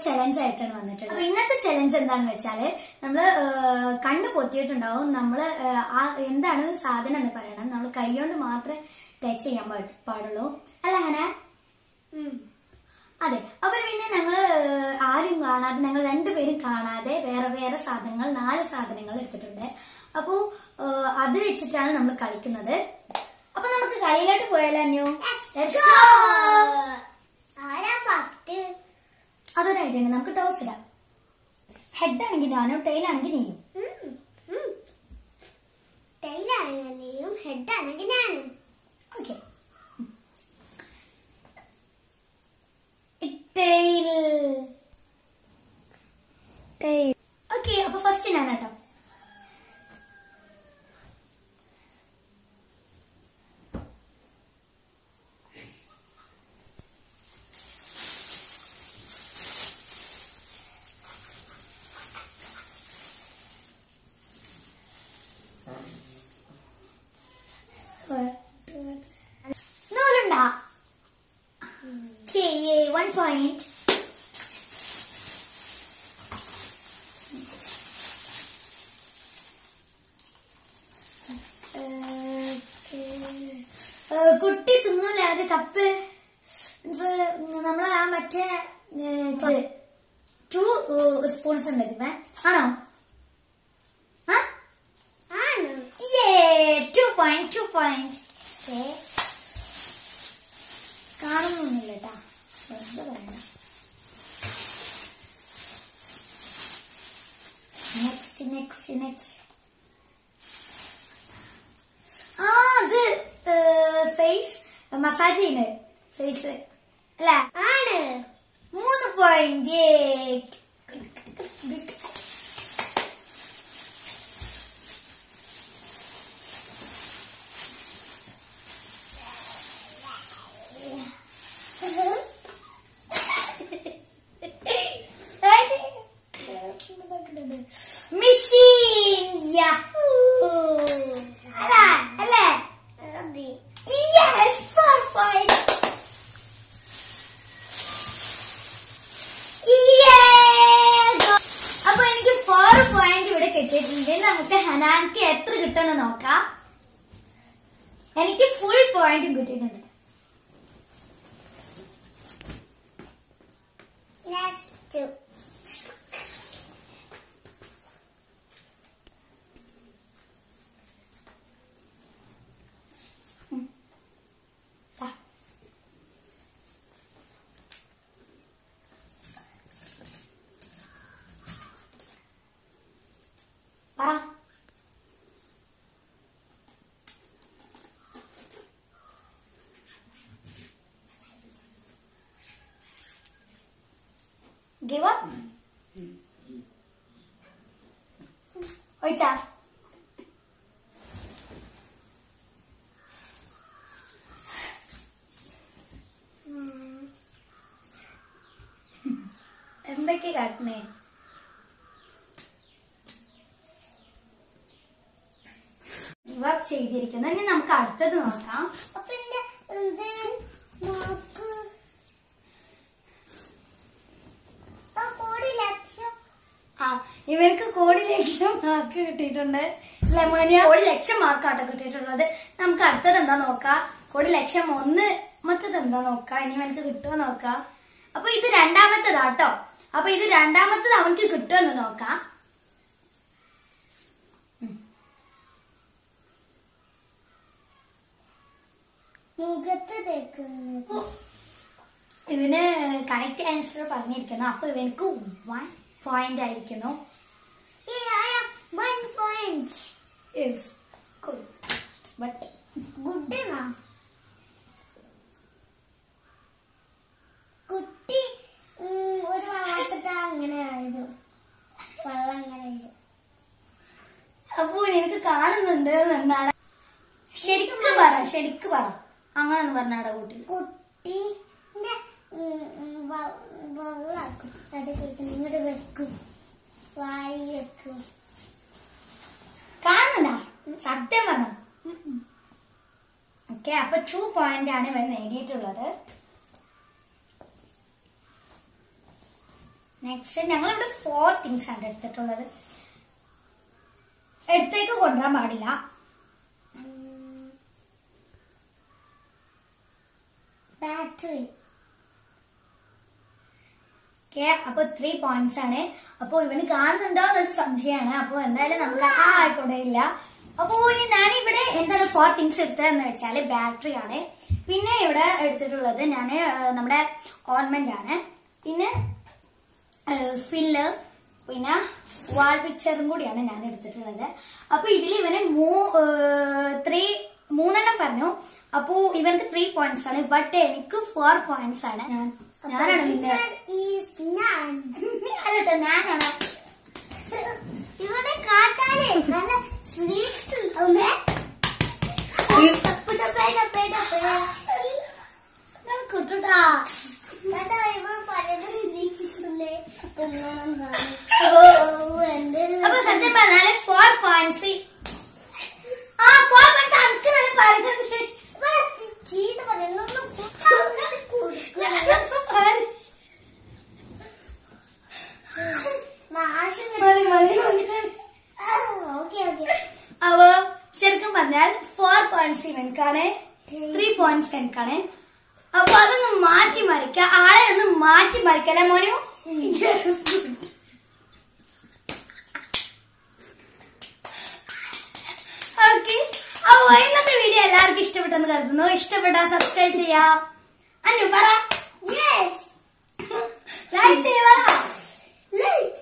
Challenge ആയിട്ടാണ് വന്നിട്ടുള്ളത് അപ്പൊ ഇന്നത്തെ ചലഞ്ച് എന്താണെന്ന് വെച്ചാല് നമ്മള് ഏഹ്, കണ്ണ് പൊത്തിയിട്ടുണ്ടാവും നമ്മള് ഏഹ്, ആ എന്താണ് സാധനം എന്ന് പറയണം നമ്മൾ കൈകൊണ്ട് മാത്രമേ ടച്ച് ചെയ്യാൻ പാ- പാടുള്ളൂ അല്ല ഹന അതെ അപ്പൊ പിന്നെ ഞങ്ങള് ഏഹ്, ആരും കാണാതെ ഞങ്ങൾ രണ്ടുപേരും കാണാതെ വേറെ വേറെ സാധനങ്ങൾ നാല് സാധനങ്ങൾ എടുത്തിട്ടുണ്ട് അപ്പോ ഏഹ്, അത് വെച്ചിട്ടാണ് നമ്മൾ കളിക്കുന്നത് അപ്പൊ നമുക്ക് കളിയിലോട്ട് പോയാലോ അന്യു Let's go. ആരാ ഫസ്റ്റ് അതൊരു ഐഡിയ ഉണ്ട് നമുക്ക് ടോസ് ഇടാം ഹെഡ് ആണെങ്കിൽ ഞാനും ടെയിൽ ആണെങ്കിൽ നീയും ടൈലാണെങ്കിൽ നീയും ഹെഡ് ആണെങ്കിൽ ഞാനും ഓക്കെ ടെയിൽ ടെയിൽ ഓക്കെ അപ്പൊ ഫസ്റ്റ് ഞാൻ കേട്ടോ നൂലുണ്ടാ Okay, one point. ഏഹ്, കുട്ടി തിന്നൂല ഒരു കപ്പ് മീൻസ് നമ്മള് ആ മറ്റേ ടു സ്പൂൺസ് ഉണ്ട് ഇതിമേ ആണോ ആ ആണ് ടു പോയിന്റ് ടു പോയിന്റ് കാണുന്നൊന്നുമില്ല കേട്ടാ വെറുതെ പറയണം നെക്സ്റ്റ് നെക്സ്റ്റ് നെക്സ്റ്റ് ആ അത് ഫേസ് മസാജ് ചെയ്യുന്നത് ഫേസ് അല്ല ആണ് മൂന്ന് പോയിന്റ് മെഷീൻ അല്ല അല്ലേ അതെ യെസ് ഫോർ പോയിന്റ് അപ്പൊ എനിക്ക് ഫോർ പോയിന്റ് ഇവിടെ കിട്ടിയിട്ടുണ്ട് നമുക്ക് ഹനാൻക്ക് എത്ര കിട്ടുമെന്ന് നോക്കാം എനിക്ക് ഫുൾ പോയിന്റും കിട്ടിയിട്ടുണ്ട് നെക്സ്റ്റ് ദാ. പറ Give up? ഒഴിച്ചാ എന്തൊക്കെ കാട്ടണേ ഗിവ് അപ്പ് ചെയ്തിരിക്കുന്നു ഇനി നമുക്ക് അടുത്തത് നോക്കാം അപ്പൊ എന്റെ ഇത് നോക്ക് ആ കോടി ലക്ഷം ആ ഇവർക്ക് കോടി ലക്ഷം മാർക്ക് കിട്ടിയിട്ടുണ്ട് ലെമോനിയ കോടി ലക്ഷം മാർക്കാട്ടോ കിട്ടിയിട്ടുള്ളത് നമുക്ക് അടുത്തത് എന്താ നോക്കാം കോടി ലക്ഷം ഒന്ന് മറ്റത് എന്താ നോക്കാം ഇനി അവനക്ക് കിട്ടുമോ നോക്കാം അപ്പൊ ഇത് രണ്ടാമത്തതാട്ടോ അപ്പൊ ഇത് രണ്ടാമത്തത് അവനക്ക് കിട്ടുമെന്ന് നോക്കാം മുഖത്ത് തേക്കുന്നത് ഓ, ഇവന് കറക്റ്റ് ആൻസർ പറഞ്ഞിരിക്കുന്നു അപ്പൊ ഇവനക്ക് വൺ പോയിന്റ് ആയിരിക്കുന്നു വൺ പോയിന്റ് ബട്ട് ഗുഡ് എന്നാ കുട്ടി ഉം, ഒരു ഭാഗത്തിട്ട് അങ്ങനെ ആയത് വെള്ളം അങ്ങനെ ആയത് അപ്പൊ നിനക്ക് കാണുന്നുണ്ട് എന്നാണ് ശരിക്ക് പറ ശരിക്ക് പറ അങ്ങനെ ഒന്ന് പറഞ്ഞാടാ കൂട്ടി കുട്ടീന്റെ ഉം, ഉം, വ- വെള്ളാക്കും അത് കേൾക്കും ഇങ്ങോട്ട് വെക്കും വായി വെക്കും കാണണ്ട സത്യം പറഞ്ഞു ഓക്കെ അപ്പൊ ടു പോയിന്റ് ആണ് ഇവൻ നേടിയിട്ടുള്ളത് നെക്സ്റ്റ് ഞങ്ങൾ ഇവിടെ ഫോർ തിങ്സ് ആണ് എടുത്തിട്ടുള്ളത് എടുത്തേക്ക് കൊണ്ടുവരാൻ പാടില്ല ബാറ്ററി ഓക്കെ അപ്പൊ ത്രീ പോയിന്റ്സ് ആണ് അപ്പൊ ഇവന് കാണുന്നുണ്ടോ എന്നൊരു സംശയമാണ് അപ്പൊ എന്തായാലും നമുക്ക് ആ ആയിക്കോട്ടെ ഇല്ല അപ്പൊ ഇനി ഞാനിവിടെ എന്താണ് ഫോർ തിങ്സ് എടുത്തതെന്ന് വെച്ചാല് ബാറ്ററി ആണ് പിന്നെ ഇവിടെ എടുത്തിട്ടുള്ളത് ഞാൻ നമ്മുടെ ഓർണമെന്റ് ആണ് പിന്നെ ഫില്ല് പിന്നെ വാൾ പിക്ചറും കൂടിയാണ് ഞാൻ എടുത്തിട്ടുള്ളത് അപ്പൊ ഇതിൽ ഇവന് ത്രീ മൂന്നെണ്ണം പറഞ്ഞു അപ്പോ ഇവർക്ക് ത്രീ പോയിന്റ്സ് ആണ് ബട്ട് എനിക്ക് ഫോർ പോയിന്റ്സ് ആണ് ഞാൻ ഞാനാണ് നിന്റെ ഈസ് ഞാൻ അല്ലട്ടോ ഞാനാണ് ഇവിടെ കാട്ടാനേ നല്ല സ്വീറ്റ്സ് ഉണ്ടാവുന്നേ ടപ്പ ടപ്പ ടപ്പ ടപ്പ ഞാൻ കിട്ടുട്ടാ കേട്ടോ ഇവൻ പറയുന്ന സ്വീറ്റ്സ് ഉണ്ട് തിന്നണം കാണും. അപ്പൊ ഓ, എന്റെ ഒരു- അപ്പൊ സത്യം പറഞ്ഞാല് ഫോർ പോയിന്റ്സ് ആ ഫോർ പോയിന്റ്സ് അനക്ക് തന്നെ പറയുന്നത് ഇവൻ ചീത്ത പറയുന്നൊന്നും കൊടുക്കുക മാഷ് മതി മതി മതി ഓക്കെ ഓക്കെ അപ്പൊ ശരിക്കും പറഞ്ഞാൽ ഫോർ പോയിന്റ്സ് ഇവൻക്കാണ് ത്രീ പോയിന്റ്സ് എനിക്കാണ് അപ്പൊ അതൊന്ന് മാറ്റി മറിക്ക ആളെ ഒന്ന് മാറ്റി മറിക്കല്ലേ മോനു ഓക്കെ അപ്പൊ ഇന്നത്തെ വീഡിയോ എല്ലാവർക്കും ഇഷ്ടപ്പെട്ടെന്ന് കരുതുന്നു ഇഷ്ടപ്പെട്ടാ സബ്സ്ക്രൈബ് ചെയ്യാം അനു പറ യെസ് ലൈക്ക് ചെയ്യാ പറ ലൈക്ക്